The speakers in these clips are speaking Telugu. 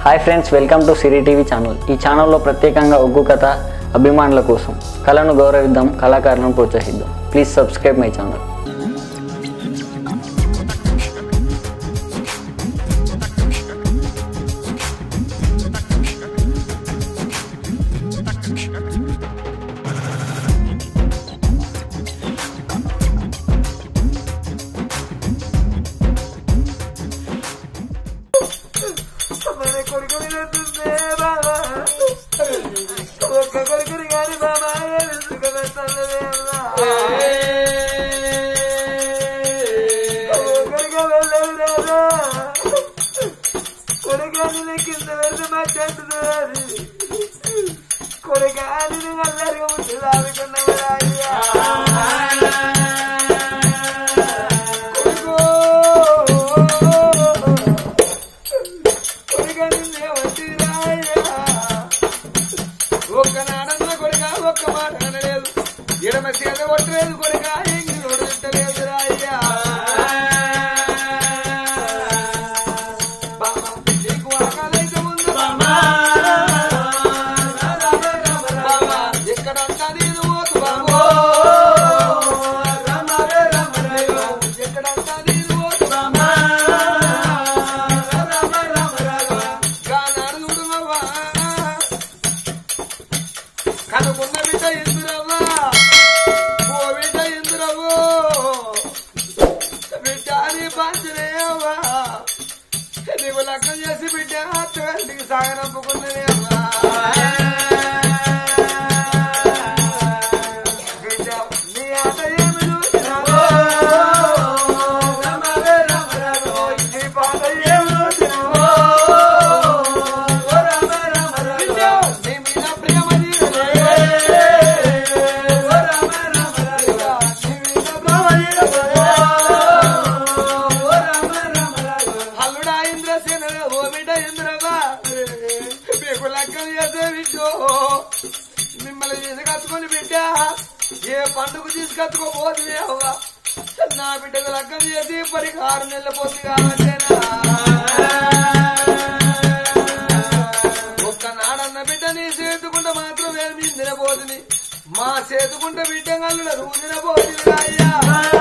Hi friends welcome to Siri TV channel ఈ ఛానల్లో ప్రత్యేకంగా ఒగ్గు కథ అభిమానుల కోసం కళను గౌరవిద్దాం కళాకారులను ప్రోత్సహిద్దాం ప్లీజ్ సబ్స్క్రైబ్ మై ఛానల్ మన కొడుకుని వెళ్తుందే బాబా ఒక్క కొడుకుని కాని బాబా ఎదుగుతుందే కొడుక వెళ్ళదు రాదా కొడుకాని కింద వెళ్తే మాట్లాడుతున్నారు కొడుకాని అల్లరిగా ఉంటుంది ఆడుకున్నావు అయ్యా కొడుకో కొడుకనిన్నే వచ్చిరాయ్యా. ఒక్క నాడన్న కొడుక ఒక్క మాట అనలేదు ఎడమ చేత కొట్టలేదు కొడుక ఎంగి నోడలేదు రాయ్యా బామ్మ, నీకు ఆకలైతే ఉంది బామ్మ. బామ్మ, ఎక్కడంతా నేను పోతు బామ్మ. ఎక్కడంతా నేను పోతు బామ్మ. గానాడుగుడుమవ్వా. కనుకున్న బిడ్డ ఎందురవ్వా ఓ బిడ్డ ఎందురవ్వో బిడ్డ అని పంచలేవా నీవు లగ్నం చేసి బిడ్డ అత్తగారికి సాగనంపుకున్నదే అవ్వా బిడ్డ నీ ఆట ఏమి చూసినావో నీ పాట ఏమి చూసినావో నీ మీద ప్రేమ తీరలే. నీ మీద ప్రేమ తీరలే. హల్లుడా ఇంద్రసేనరా, ఓ బిడ్డ ఇంద్రవా. మీకు లగ్గం చేసే విషో మిమ్మల్ని తీసుకచ్చుకొని బిడ్డ ఏ పండుగ తీసుకచ్చుకోబోతుంది అవ్వ నా బిడ్డకు లగ్గం చేసి ఇప్పటికి ఆరు నెలల పొద్దు కావచ్చేనా ఒక్క నాడన్న బిడ్డ నీ చేతుకుంటే మాత్రం ఏమి నిలబోతుంది మా చేతుకుంట బిడ్డ కళ్ళు నువ్వు నిలబోతుంది అయ్యా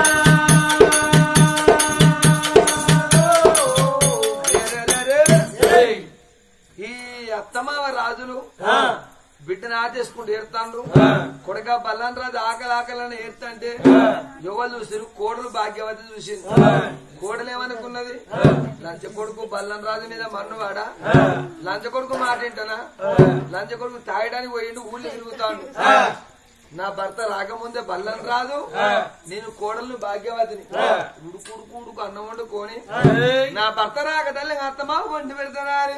ఈ అత్తమావ రాజులు బిడ్డను ఆచేసుకుంటూ ఏడుతాండ్రు కొడక బల్లాన్ రాజు ఆకలి ఆకలని ఏడుతంటే యువ చూసిరు కోడలు భాగ్యవతి చూసింది కోడలు ఏమనుకున్నది లంచ కొడుకు బల్లం రాజు మీద మన్నువాడ లంచ కొడుకు మాట ఏంటనా లంచ కొడుకు తాగడానికి పోయిండు ఊళ్ళు తిరుగుతాడు నా భర్త రాకముందే బల్లం రాదు నేను కోడలు భాగ్యవతిని ఉడుకు ఉడుకు ఉడుకు అన్నం వండుకొని నా భర్త రాక తల్లి అత్తమా వండి పెడతానా అని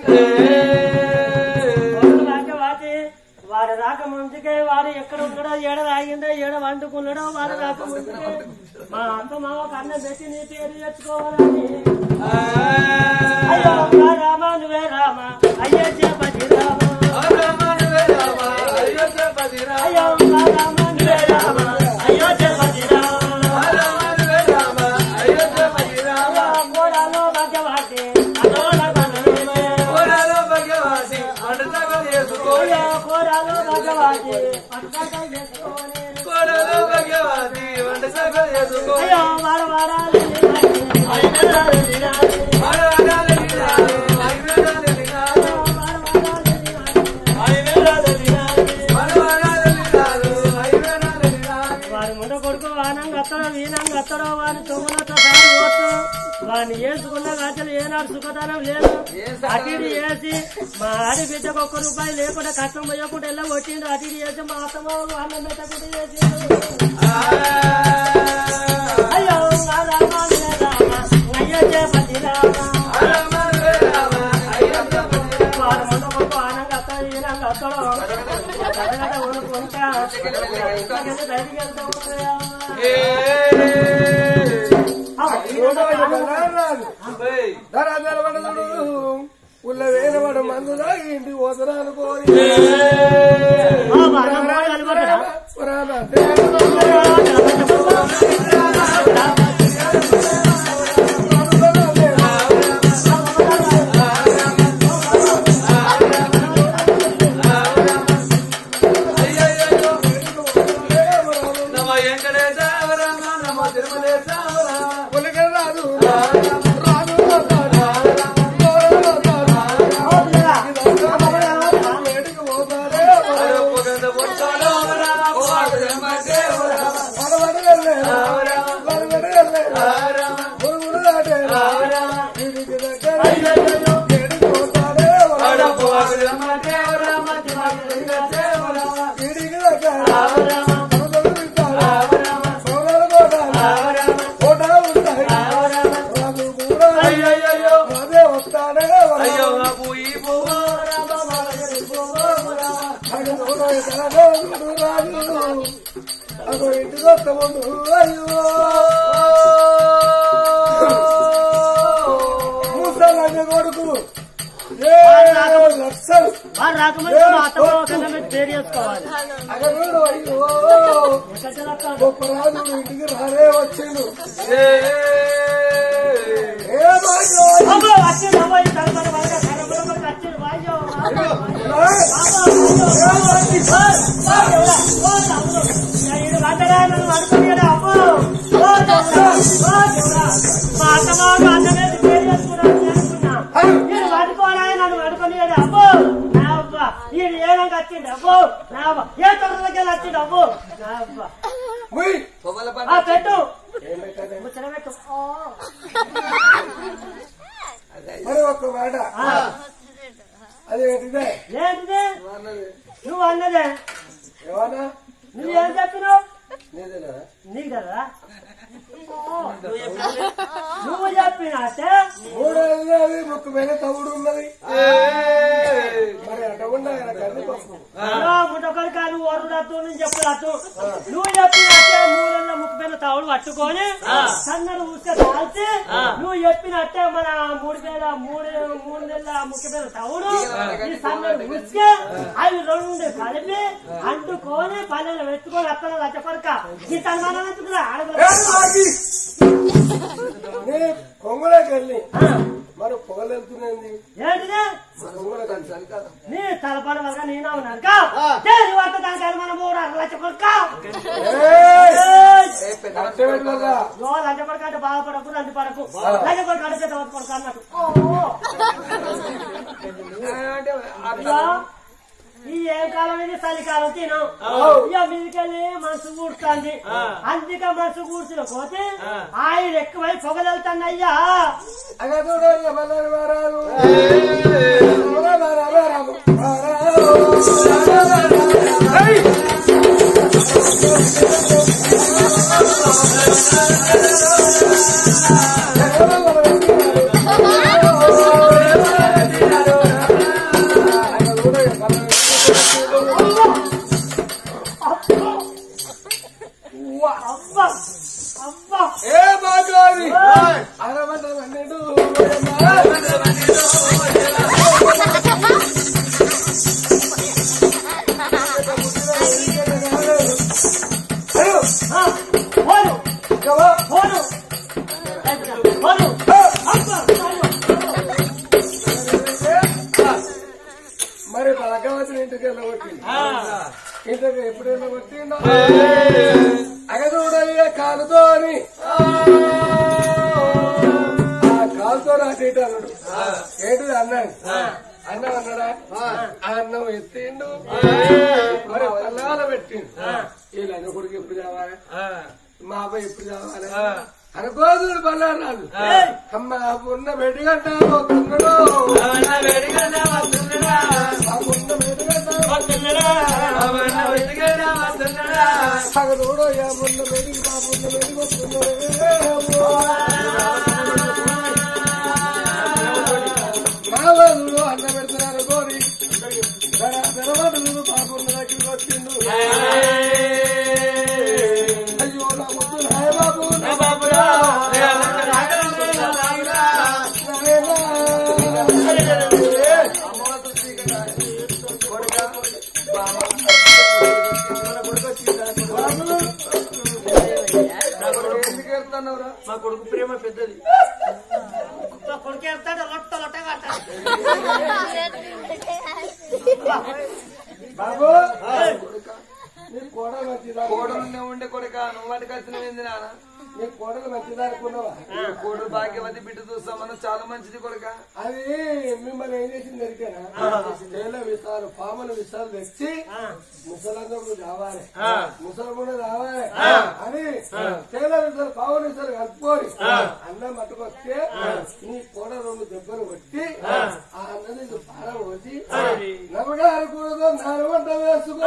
వాటి వాడు రాక ముందుకే వాడు ఎక్కడ ఉన్నాడో ఏడ రాగిండో ఏడ వండుకున్నాడో వాడు రాక ముందుకే మా అంత మామ కన్న పెట్టి నీ పేరు తెచ్చుకోవాలని అయ్యో నా రామ నువ్వే రామ అయ్యో చేపతి రామ అయ్యో నా రామ నువ్వే రామ అయ్యో చేపతి రామ గోడాలో మధ్యవాటి అదోల బలమే అయ్యో కోరాలో మధ్యవాటి పట్టుకాయ చేసుకోని అయ్యో వాడ వాడాలి వారి ముండ కొడుకు వానంగా అత్తడో వీనంగా అత్తడో వాని తొమ్ములతో సారి పోతూ వాడిని వేసుకున్న గంటలు ఏనాడు సుఖతనం లేదు అటిడి వేసి మా ఆడి బిడ్డకు ఒక్క రూపాయి లేకుండా కష్టం పోయకుండా ఎలా కొట్టిండు అటిడి వేసి మా అత్తమ్మ అన్నం పెట్టకుండా చేసిండు అయ్యో నా రామ నే రామ అయ్యో చేపతి రామ వారి ముండ కొడుకు ఆనంగా అత్తడో వీనంగా అత్తడో గడగడ ఊరుకుంటా బయటికి వెళ్తా ఉన్నది ఉల్ల వేలవాడు మందు తాగి ఇంటికి పోతున్నాను కోరి పురాణ ఆ అదో ఇంటికి వస్తాము అయ్యో ముసలి కొడుకు ఏ లక్షలు వాడు రాకముందు మా అత్తమ్మ కన్నా మీరు పేరు చేసుకోవాలి అగడు అయ్యో ఎక్కడ వస్తాడు? గొప్ప రాజు ఇంటికి రారే వచ్చిండు ఏ బాజు అబ్బో, వచ్చిండు, అబ్బో, ఈ తలపడి వాళ్ళ కర్రపడి పడి వచ్చిండు, వాయ్యో, వాయ్యో, వాయ్యో. అబ్బో, అబ్బో, అబ్బో, ఓ, దేవుడా, ఓ, తమ్ముడు. ఇక ఈడు వంటగా నన్ను అనుకున్నాడు, అబ్బో, ఓ, దేవుడా, ఓ, దేవుడా. మా అత్తమ్మ అన్నమే పేరు చేసుకున్నాడు నేను అనుకున్నా. ఈడు వండుకోరా, నన్ను వండుకున్నాడు, అబ్బో, నా అబ్బ. ఈడు ఏనంగా వచ్చిండు, అబ్బో, నా అబ్బ. ఏ తొర్రలకి వెళ్ళి వచ్చిండు, అబ్బో, నా అబ్బ. ముయ్ పొగల ఆ, పంట పెట్టు ఏమైతే ముచ్చట పెట్టు ఓ. మరి ఒక్క మాట ఆ, అదేంటిదే ఏంటిది అన్నది నువ్వు అన్నదే ఏమన్నా నువ్వు ఏం చెప్పినావు నీదేనా నీకు కదా నువ్వు చెప్పినట్టే మూడేళ్ళు అది ముక్కు మీద తవుడు ఉన్నది మరి అట ఉన్నాయి కందిపప్పు ముట్టకొడికా నువ్వు వరుడద్దు నేను చెప్పదట్టు నువ్వు చెప్పినట్టే మూడేళ్ళ ముక్కు మీద తవుడు పట్టుకొని సన్నడు ఊసే కాల్చి నువ్వు చెప్పినట్టే మన మూడు వేల మూడు మూడు నెలల ముక్కు మీద తవుడు ఈ సన్నడు ఊసే అవి రెండు కలిపి అంటుకొని పల్లెలు పెట్టుకొని అత్తలు లచ్చ కొడుక ఈ సన్మానం ఎందుకురా ఏ ఆగి! నీ కొంగులోకి వెళ్ళి మరి పొగలు వెళ్తున్నాయింది ఏంటిది కొంగులోకి వెళ్ళి సరికాదు నీ తలపడి వల్ల నేను ఉన్నానుక దేని వద్ద దానికి మన మూడు అర లక్ష కొడుక ఏయ్! ఏ పెద్ద అట్టే పెట్టుకోగా. యో లంచ కొడుక అంటే బాధపడకు లంచ పడకు లంచ కొడుకు అంటే పెద్ద కొడుకు అన్నట్టు ఓ. అంటే ఇదిగో, ఈ ఏం కాలం ఇది చలికాలం తిను ఇక మీదికెళ్ళి మనసు కూర్చుంది అందుకే మనసు కూర్చుని పోతే ఆయన ఎక్కువై పొగలెళ్తానయ్యా అగా చూడు, ఇక మళ్ళీ మారాలు. మారా, మారా, మారాలు. మారాలు. ఏయ్! అబ్బా అబ్బా ఏ బాగోని అరవై పన్నెండు ఆ, పోను పోను పోను అబ్బా మరి పలకవచ్చిన ఇంటికి వెళ్ళగొట్టింది ఇంటికి ఎప్పుడు వెళ్ళగొట్టిందో అగదూడయ్య కాలుతోని ఆ కాలుతో అటు ఇటు అన్నాడు ఏంటిది అన్నాడు అన్నం అన్నాడా ఆ అన్నం ఎత్తిండు మరి పల్లాల పెట్టిండు వీళ్ళ కొడుకు ఎప్పుడు కావాలి మా అబ్బాయి ఎప్పుడు కావాలి అనుకోదు బల్లారు రాదు అమ్మ ఉన్న మెడిగంట పోతున్నాడు ఆ ఉన్న మెడిగంట పగలూడో యా ఉన్న మెడిగి మా ఉన్న మెడిగి వస్తున్నాడు మా వాళ్ళు అన్న పెడుతున్నారు కోరి తెరవడు పాపన్న దగ్గరికి వచ్చిండు అయ్యో నా ముద్దు నాయ బాబు నా బాబు ఎందుకు వెళ్తున్నావురా మా కొడుకు ప్రేమ పెద్దది కొడుకు వెళ్తాడు లొట్ట లొట్ట కట్టాడు బాబు నీ కోడలు మంచిదా కోడలు ఉండే కొడుక నువ్వు వాటికి వచ్చినవింది నాన్న నీ కోడలు మంచిదా అనుకున్నావా కోడలు భాగ్యవతి బిడ్డ చూస్తాం మనం చాలా మంచిది కొడుక అది మిమ్మల్ని ఏం చేసింది దొరికేనా తేల విషాలు పాముల విషాలు తెచ్చి ముసలందరూ రావాలి ముసలు కూడా రావాలి అని తేల విషాలు పాముల విషాలు కలుపుకొని అన్నం పట్టుకొస్తే నీ కూడ రెండు దెబ్బలు కొట్టి ఆ అన్నది పాల పోసి నమ్మగా అనుకూడదు నాలుగు వంట వేసుకో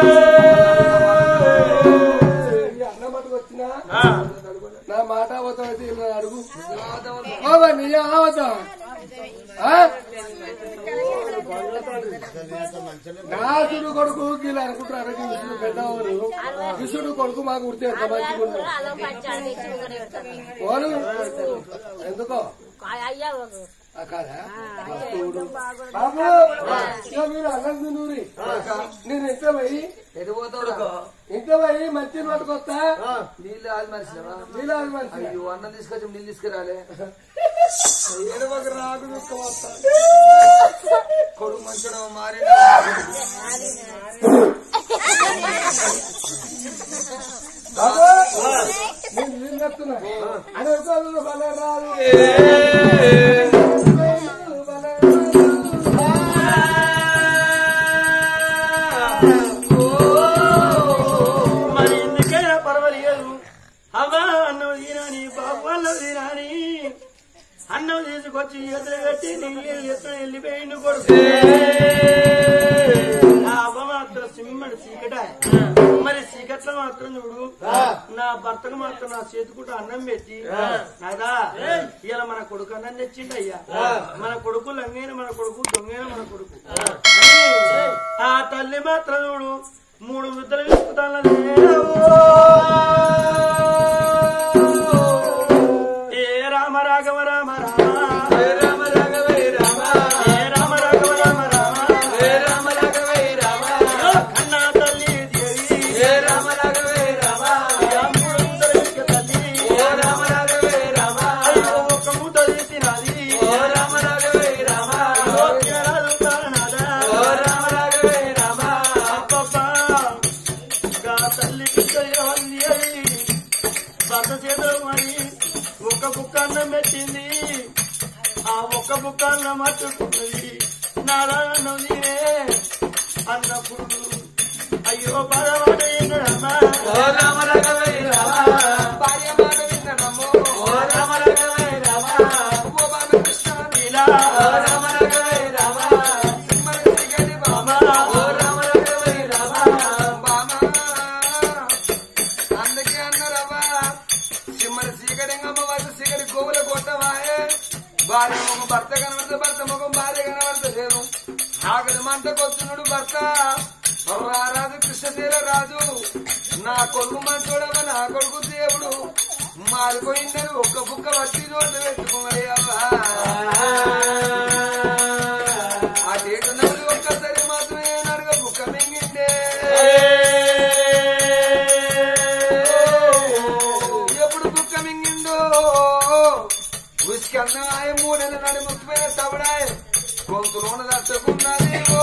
ఈ అన్నం పట్టుకొచ్చినా నా మాట అవతాం అయితే ఇలా అడుగు బాబా నీ అవతాం నాసుడు కొడుకు గీళ్ళు అనుకుంటారు విసుడు పెద్దవారు విసుడు కొడుకు మాకు గుర్తు ఎంత మంచిగా ఉన్నారు వాళ్ళు ఎందుకో అయ్యా ఆ కాదా బాబు ఇక మీరు అన్నం తినూరి నేను ఇంత పోయి ఎటు పోతావు ఇంత పోయి మంచి పట్టుకొస్తా నీళ్ళు ఆది మనిషినవా నీళ్ళు మంచి అయ్యో అన్నం తీసుకొచ్చి నీళ్ళు తీసుకురాలే ఏడవకు రాదు దుఃఖ వస్తా కొడుకు మంచడం మారి బాబు నేను నీళ్ళు చెప్తున్నా అని ఒకళ్ళు భలే రాదు భలే మరి ఎందుకైనా పర్వాలేదు అవ్వా అన్నం తినాని బాబు వాళ్ళు తినాని అన్నం తీసుకొచ్చి ఎదురు కట్టి నీళ్ళు ఎత్తున వెళ్ళిపోయిండు కొడుకు ఆ అవ్వ మాత్రం సిమ్మడి చీకట మరి చీకట్లో మాత్రం చూడు నా భర్తకు మాత్రం నా చేతికుంటూ అన్నం పెట్టి నాదా ఇలా మన కొడుకు అన్నం తెచ్చిండు అయ్యా మన కొడుకు లంగైన మన కొడుకు దొంగైన మన కొడుకు ఆ తల్లి మాత్రం చూడు మూడు ముద్దలు విసుకుతాను ఏ రామ రాఘవ రామ రామ ఏ రామ రాఘవ రామ రామ కన్నా తల్లి దేవి ఏ మూడు ముద్దలు విసుక తల్లి అయ్యో ఒక్క ముద్ద తీసినది అయ్యో తినరాదు తారనాదా. అబ్బబ్బా. ఇంకా తల్లి పిచ్చయ్య ఉంది అది. భర్త చేతిలో మరి ఒక్క బుక్క అన్నం పెట్టింది ఆ ఒక్క బుక్క అన్నం మట్టుకున్నది నారాయణం నీరే అన్నప్పుడు అయ్యో బాధపడేనమ్మా భార్య మాట విన్నడమ్మో ఓ బాబా కృష్ణ ఇలా మన శ్రీగడి బామా బామా అందుకే అన్నారవ్వా సిమ్మల సీకడంగమ్మ వాళ్ళు సీకడి గోవుల కొట్టవాయే భార్య ముఖం భర్త కనబడితే భర్త ముఖం భార్య కనబడతలేదు ఆకలి మంటకొచ్చునుడు భర్త రారాజు కృష్ణశీల రాజు నా కొడుకు మంచోడవ నా కొడుకు దేవుడు మారిపోయిందని ఒక్క బుక్క వట్టి నోట్లు పెట్టుకున్నాయి అవ్వా ఆ డేటు నవ్వులు ఒక్కసారి మాత్రమే నడగ బుక్క మింగిండే ఎప్పుడు బుక్క మింగిందో ఉసుకన్నాయ మూడెల నడి ముక్కుపోయిన తవడాయ గొంతులోన దట్టుకున్నది ఓ.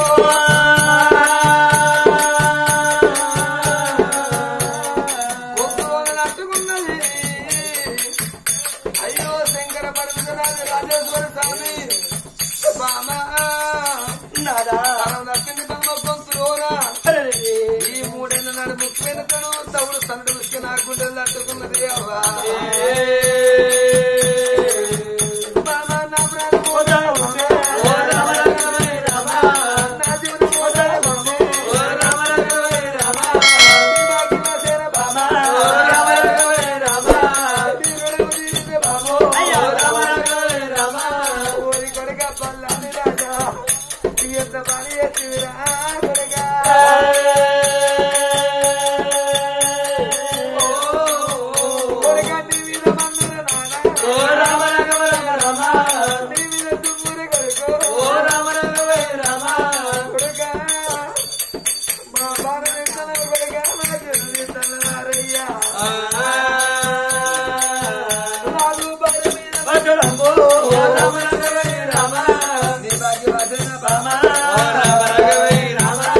గొంతులోన దట్టుకున్నది అయ్యో శంకర పరమేశ్వరాజు రాజేశ్వర స్వామి బామా నాదా తన దక్కింది బామ గొంతులోన ఈ మూడేళ్ళ నాడు ముఖ్యమైన తను తవుడు తనుడు ఉసుక నా గుండెలు తట్టుకున్నది అవ్వా బామా నా ప్రాణము ఓ రామ రాఘవే రామ. నా జీవనం ఓ రాఘవే. దివాకి వాసేన బామా. వీరుడు వీరుడే బామో. ఓరి కొడుకా పల్లాని రాజా. ఎంత పని ఎత్తివిరా కొడుకా. కొడుకా నీ మీద మన్నుర నానా. నీ మీద తుమ్ముర కొడుకు. కొడుకా. మా భారతదేశం కొడుకా మన తెలుగు తల్లవారయ్యా. నాలుగు బాల మీద నీ భాగ్యవాదన బామా.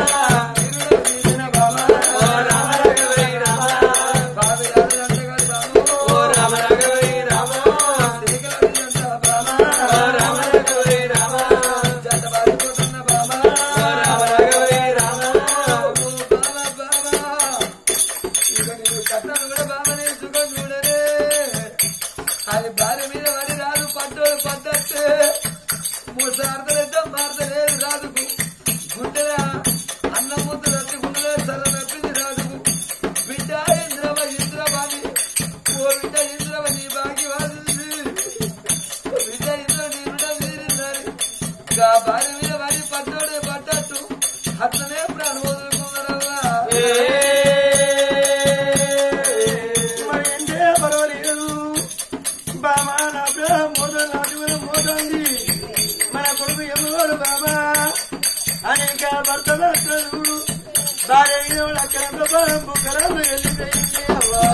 ఇంకా భర్త భర్తలు భార్య లక్షణ బాంబు కరాలు వెళ్ళిపోయింది అవ్వా.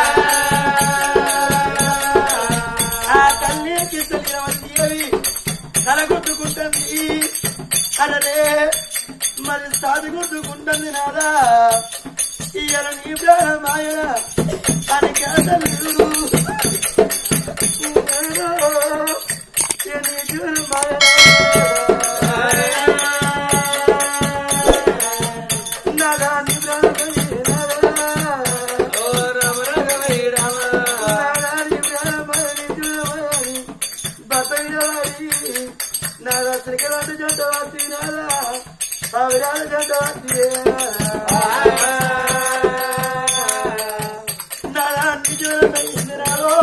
ఆ తల్లికి తెలియవచ్చేవి తలగొట్టుకుంటుంది అలరే మరి సాదుగొట్టుకుంటుంది నాదా ఇయ్యాల నీ ప్రాణమాయన అని కాదల్లుడు నాదా నీ నాదా శ్రీకరాజు జంటవాసి నాదా పావిరాల జంటవాసి నాదా నిజమైంది రాలో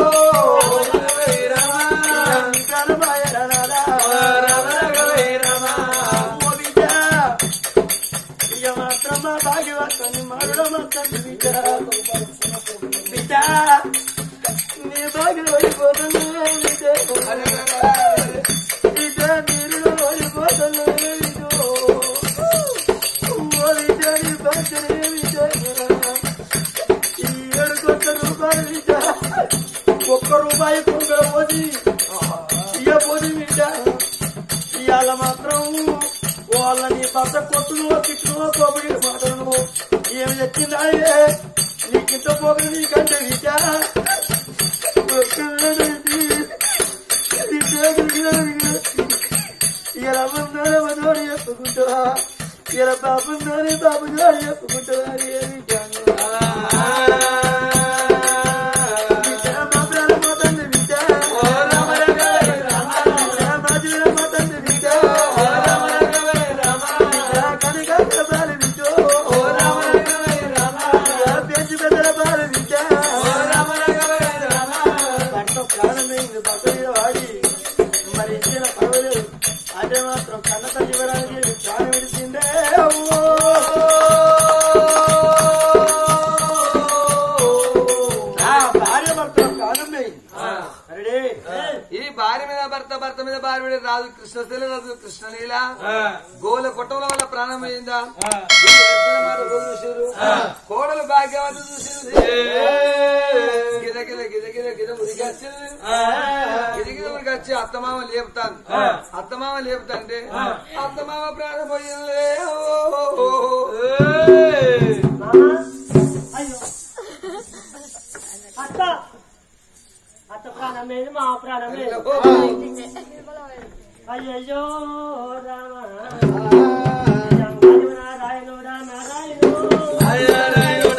భాగ్యవర్తని మరుడమత్తండి బిడ్డ బిడ్డ నీ భాగ్యం ఓడిపోతుంది బిడ్డ మీరు ఓడిపోతుంది ఓ బిడ్డ నీ భాగ్యమే బిడ్డ ఈ ఏడు కొత్త రూపాయలు బిడ్డ ఒక్క రూపాయి కొంగర పోసి ఇయ్య పోసి బిడ్డ ఇవాళ మాత్రం వాళ్ళని భర్త కొట్టును తిట్టును కోపడి మాటలు ఏమి చెప్పిందాయే నీకింత పోగలు నీకంటే బిడ్డ ఇలా అమ్మన్నారే మనోడు చెప్పుకుంటారా ఇలా బాబున్నారే బాబు గారు చెప్పుకుంటారా ఏమి మరి ఇచ్చిన పర్వాలేదు అదే మాత్రం కన్న తల్లి ఇవ్వడానికి ప్రాణం విడిచిందే నా భార్య భర్త కాదమ్మే అరే ఈ భార్య మీద భర్త భర్త మీద భార్య మీద రాజు కృష్ణశీల రాజు కృష్ణలీల గోల కుటుంబం వల్ల ప్రాణం అయిందా వీళ్ళు ఎత్తుల మాట రోజు చూసిర్రు. కోడలు భాగ్యవతి చూసి గిద గిద గిద గిద గిద ఉరికొచ్చి గిద గిద ఉరికొచ్చి అత్తమామ లేపుతాను అత్తమామ లేపుతాంటే అత్తమామ ప్రాణం పోయిందే ఓ. అయ్యో అత్త అత్త ప్రాణమేది మా ప్రాణమేది అయ్యయ్యో రామ నారాయణుడా నారాయణ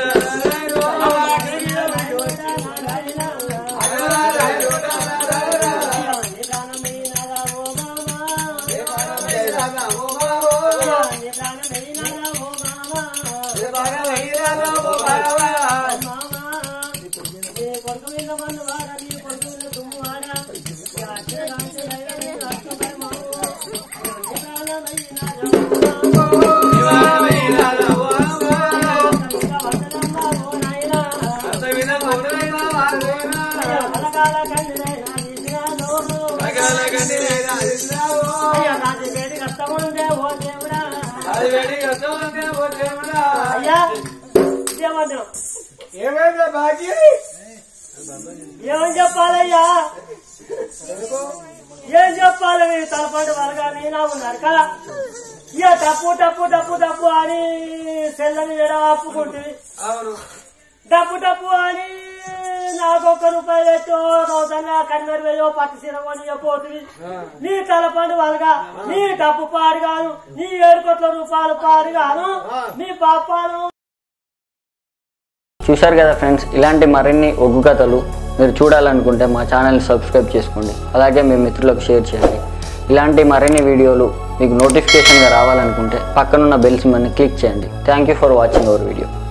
అయ్యా ఏమన్నా ఏమైందా భాగ్యం ఏమని చెప్పాలయ్యా ఏం చెప్పాలి మీరు తలపండి వరగా నేనా ఉన్నారు కదా ఇక డప్పు డప్పు డప్పు డప్పు అని సెల్లని వేడ అప్పుకుంటుంది అవును డప్పు డప్పు అని నాకు ఒక్క రూపాయి పెట్టో రోజన్నా కన్నెరు వేయో పట్టు సీర కొని పోతుంది నీ తలపండు వరగా నీ డప్పు పాడు కాదు నీ ఏడు కోట్ల రూపాయలు పాడు కాదు నీ పాపాలు చూశారు కదా ఫ్రెండ్స్ ఇలాంటి మరిన్ని ఒగ్గు కథలు మీరు చూడాలనుకుంటే మా ఛానల్ని సబ్స్క్రైబ్ చేసుకోండి అలాగే మీ మిత్రులకు షేర్ చేయండి ఇలాంటి మరిన్ని వీడియోలు మీకు నోటిఫికేషన్గా రావాలనుకుంటే పక్కనున్న బెల్ సింబల్ని క్లిక్ చేయండి thank you for watching our video